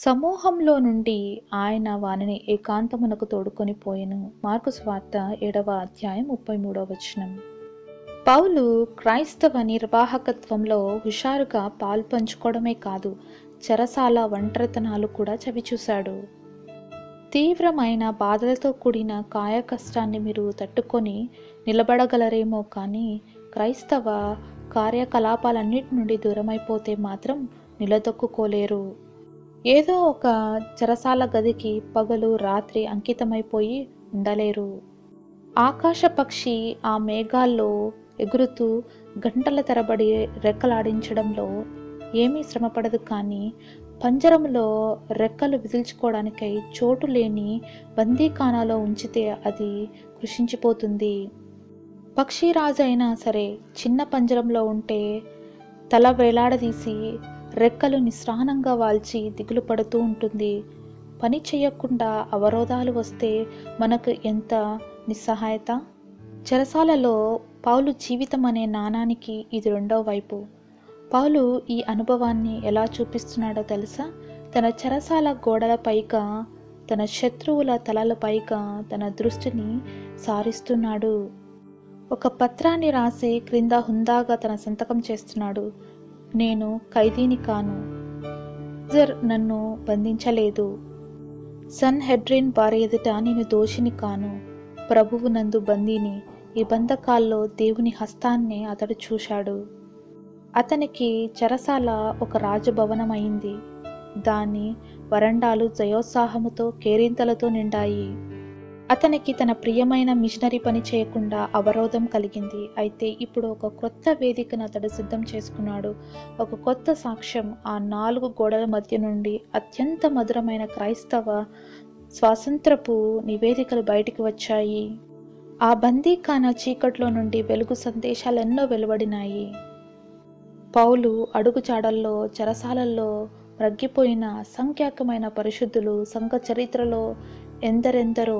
సమూహంలో నుండి ఆయన వానిని ఏకాంతమునకు తోడుకొని పోయెను మార్కు స్వార్త ఏడవ అధ్యాయం ముప్పై మూడవ వచనం పౌలు క్రైస్తవ నిర్వాహకత్వంలో హుషారుగా పాలు పంచుకోవడమే కాదు చెరసాల ఒంటరితనాలు కూడా చవిచూశాడు తీవ్రమైన బాధలతో కూడిన కాయ కష్టాన్ని మీరు తట్టుకొని నిలబడగలరేమో కానీ క్రైస్తవ కార్యకలాపాలన్నిటి నుండి దూరమైపోతే మాత్రం నిలదొక్కుకోలేరు ఏదో ఒక చెరసాల గదికి పగలు రాత్రి అంకితమైపోయి ఉండలేరు ఆకాశ పక్షి ఆ మేఘాల్లో ఎగురుతూ గంటల తరబడి రెక్కలాడించడంలో ఏమీ శ్రమపడదు కానీ పంజరంలో రెక్కలు విదిల్చుకోవడానికై చోటు లేని బందీఖానాలో ఉంచితే అది కృషించిపోతుంది పక్షిరాజు అయినా సరే చిన్న పంజరంలో ఉంటే తల వేలాడదీసి రెక్కలు నిస్రానంగా వాల్చి దిగులు పడుతూ ఉంటుంది పని చేయకుండా అవరోధాలు వస్తే మనకు ఎంత నిస్సహాయత చెరసాలలో పౌలు జీవితం అనే నాణానికి ఇది రెండో వైపు పౌలు ఈ అనుభవాన్ని ఎలా చూపిస్తున్నాడో తెలుసా తన చెరసాల గోడల పైగా తన శత్రువుల తలల పైగా తన దృష్టిని సారిస్తున్నాడు ఒక పత్రాన్ని రాసి క్రింద హుందాగా తన సంతకం చేస్తున్నాడు నేను ఖైదీని కాను జర్ నన్ను బంధించలేదు సన్ హెడ్రిన్ వారి ఎదుట నేను దోషిని కాను ప్రభువు నందు బందీని ఈ బంధకాల్లో దేవుని హస్తాన్నే అతడు చూశాడు అతనికి చెరసాల ఒక రాజభవనం అయింది దాని వరండాలు జయోత్సాహముతో కేరింతలతో నిండాయి అతనికి తన ప్రియమైన మిషనరీ పని చేయకుండా అవరోధం కలిగింది అయితే ఇప్పుడు ఒక కొత్త వేదికను అతడు సిద్ధం చేసుకున్నాడు ఒక కొత్త సాక్ష్యం ఆ నాలుగు గోడల మధ్య నుండి అత్యంత మధురమైన క్రైస్తవ స్వాతంత్రపు నివేదికలు బయటికి వచ్చాయి ఆ బందీఖానా చీకట్లో నుండి వెలుగు సందేశాలెన్నో వెలువడినాయి పౌలు అడుగుచాడల్లో చెరసాలల్లో రగ్గిపోయిన అసంఖ్యాకమైన పరిశుద్ధులు సంఘ చరిత్రలో ఎందరెందరో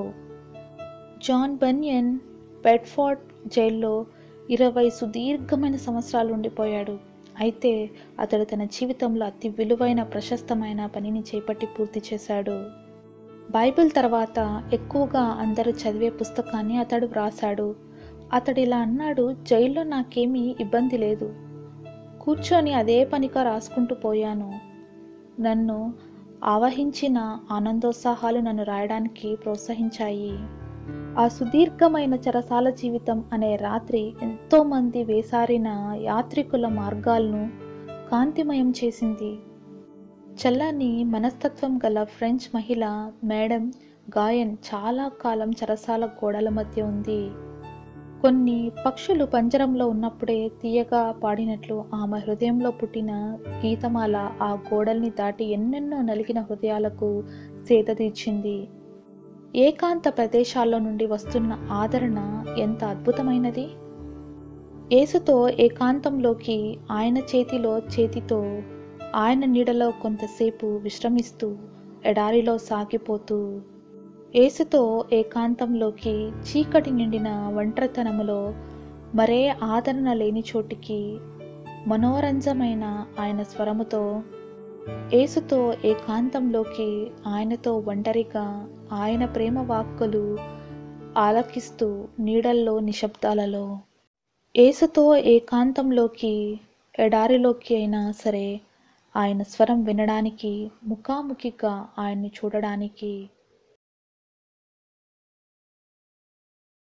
జాన్ బన్యన్ బెడ్ఫోర్డ్ జైల్లో ఇరవై సుదీర్ఘమైన సంవత్సరాలు ఉండిపోయాడు అయితే అతడు తన జీవితంలో అతి విలువైన ప్రశస్తమైన పనిని చేపట్టి పూర్తి చేశాడు బైబిల్ తర్వాత ఎక్కువగా అందరూ చదివే పుస్తకాన్ని అతడు వ్రాసాడు అతడు ఇలా అన్నాడు జైల్లో నాకేమీ ఇబ్బంది లేదు కూర్చొని అదే పనిగా రాసుకుంటూ పోయాను నన్ను ఆవహించిన ఆనందోత్సాహాలు నన్ను రాయడానికి ప్రోత్సహించాయి ఆ సుదీర్ఘమైన చెరసాల జీవితం అనే రాత్రి ఎంతోమంది వేసారిన యాత్రికుల మార్గాలను కాంతిమయం చేసింది చల్లని మనస్తత్వం గల ఫ్రెంచ్ మహిళ మేడం గాయన్ చాలా కాలం చెరసాల గోడల మధ్య ఉంది కొన్ని పక్షులు పంజరంలో ఉన్నప్పుడే తీయగా పాడినట్లు ఆమె హృదయంలో పుట్టిన గీతమాల ఆ గోడల్ని దాటి ఎన్నెన్నో నలిగిన హృదయాలకు సేద తీర్చింది ఏకాంత ప్రదేశాల్లో నుండి వస్తున్న ఆదరణ ఎంత అద్భుతమైనది యేసుతో ఏకాంతంలోకి ఆయన చేతిలో చేతితో ఆయన నీడలో కొంతసేపు విశ్రమిస్తూ ఎడారిలో సాగిపోతూ యేసుతో ఏకాంతంలోకి చీకటి నిండిన ఒంటరితనములో మరే ఆదరణ లేని చోటికి మనోరంజమైన ఆయన స్వరముతో యేసుతో ఏకాంతంలోకి ఆయనతో ఒంటరిగా ఆయన ప్రేమ వాక్కులు ఆలకిస్తూ నీడల్లో నిశ్శబ్దాలలో యేసుతో ఏకాంతంలోకి ఎడారిలోకి అయినా సరే ఆయన స్వరం వినడానికి ముఖాముఖిగా ఆయన్ని చూడడానికి